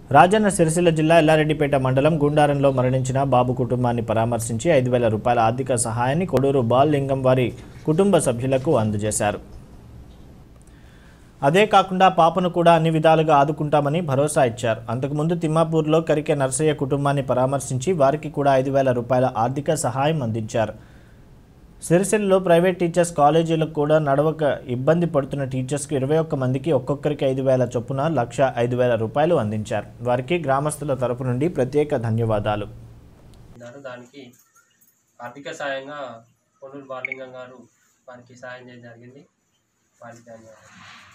రాజన్న సిరిసిల్ల జిల్లా ఎల్లారెడ్డిపేట మండలం గుండారంలో మరణించిన బాబు కుటుంబాన్ని పరామర్శించి ఐదు వేల రూపాయల ఆర్థిక సహాయాన్ని కొడూరు బాల్ లింగం వారి కుటుంబ సభ్యులకు అందజేశారు అదే కాకుండా పాపను కూడా అన్ని విధాలుగా ఆదుకుంటామని భరోసా ఇచ్చారు అంతకుముందు తిమ్మాపూర్లో కరికే నర్సయ్య కుటుంబాన్ని పరామర్శించి వారికి కూడా ఐదు వేల రూపాయల ఆర్థిక సహాయం అందించారు సిరిసిల్లలో ప్రైవేట్ టీచర్స్ కాలేజీలకు కూడా నడవక ఇబ్బంది పడుతున్న టీచర్స్కి ఇరవై ఒక్క మందికి ఒక్కొక్కరికి ఐదు వేల చొప్పున లక్ష ఐదు వేల రూపాయలు అందించారు వారికి గ్రామస్తుల తరపు నుండి ప్రత్యేక ధన్యవాదాలు ఉన్నారు దానికి ఆర్థిక సాయంగా కొల్లూరు బాలింగం గారు వారికి సాయం చేయడం జరిగింది వారికి ధన్యవాదాలు